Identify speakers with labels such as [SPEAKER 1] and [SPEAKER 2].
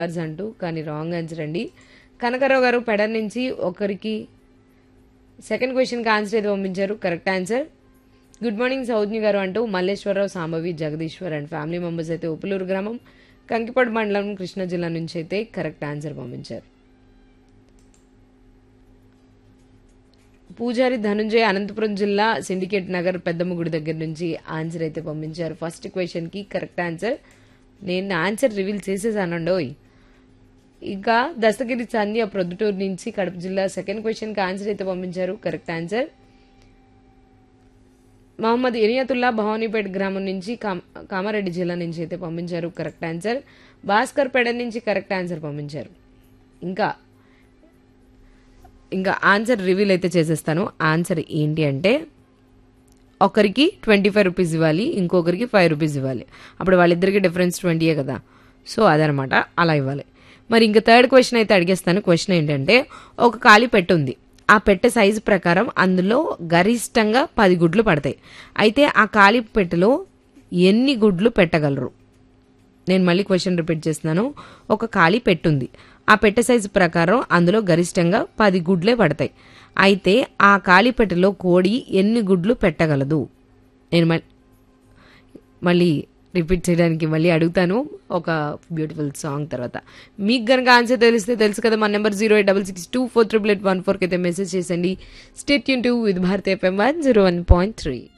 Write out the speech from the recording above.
[SPEAKER 1] hours అంటూ కానీ wrong answer అండి కనకరావు గారు పెడ నుంచి ఒకరికి సెకండ్ క్వశ్చన్కి ఆన్సర్ అయితే పంపించారు correct answer good morning Saujnya గారు అంటూ Malleswara Rao Sambhavi Jagadishwar and family members అయితే ఉప్పులూరు గ్రామం కంకిపాడు మండలం కృష్ణా జిల్లా నుంచి అయితే కరెక్ట్ ఆన్సర్ పంపించారు పూజారి ధనుంజయ అనంతపురం జిల్లా సిండికేట్ నగర్ పెద్దమ్మ గుడి దగ్గర నుంచి ఆన్సర్ అయితే పంపించారు ఫస్ట్ క్వశ్చన్కి కరెక్ట్ ఆన్సర్ నేను ఆన్సర్ రివీల్ చేసేసానండోయ్ ఇంకా దస్తగిరి సంధ్య ప్రొద్దుటూరు నుంచి కడప జిల్లా సెకండ్ క్వశ్చన్కి ఆన్సర్ అయితే పంపించారు కరెక్ట్ ఆన్సర్ మహమ్మద్ ఇనియతుల్లా భవానీపేట గ్రామం నుంచి కామ- కామారెడ్డి జిల్లా నుంచి అయితే పంపించారు కరెక్ట్ ఆన్సర్ భాస్కర్ పేడ నుంచి కరెక్ట్ ఆన్సర్ పంపించారు ఇంకా ఇంకా ఆన్సర్ రివీల్ అయితే చేసేస్తాను ఆన్సర్ ఏంటి అంటే ఒకరికి ట్వంటీ ఫైవ్ రూపీస్ ఇవ్వాలి ఇంకొకరికి ఫైవ్ రూపీస్ ఇవ్వాలి అప్పుడు వాళ్ళిద్దరికి డిఫరెన్స్ ట్వంటీయే కదా సో అదనమాట అలా ఇవ్వాలి మరి ఇంకా థర్డ్ క్వశ్చన్ అయితే అడిగేస్తాను క్వశ్చన్ ఏంటంటే ఒక ఖాళీ పెట్టె ఉంది ఆ పెట్టె సైజు ప్రకారం అందులో గరిష్టంగా పది గుడ్లు పడతాయి అయితే ఆ ఖాళీ పెట్టెలో ఎన్ని గుడ్లు పెట్టగలరు నేను మళ్ళీ క్వశ్చన్ రిపీట్ చేస్తున్నాను ఒక ఖాళీ పెట్టుంది ఆ పెట్టె సైజు ప్రకారం అందులో గరిష్టంగా పది గుడ్లే పడతాయి అయితే ఆ ఖాళీ పెట్టెలో కోడి ఎన్ని గుడ్లు పెట్టగలదు నేను మళ్ళీ మళ్ళీ రిపీట్ చేయడానికి మళ్ళీ అడుగుతాను ఒక బ్యూటిఫుల్ సాంగ్ తర్వాత మీకు కనుక ఆన్సర్ తెలిస్తే తెలుసు కదా మన number zero eight double six two four triple eight one ఫోర్కి అయితే మెసేజ్ చేసండి స్టేట్ యూన్ to with Bharatiya FM one zero one point three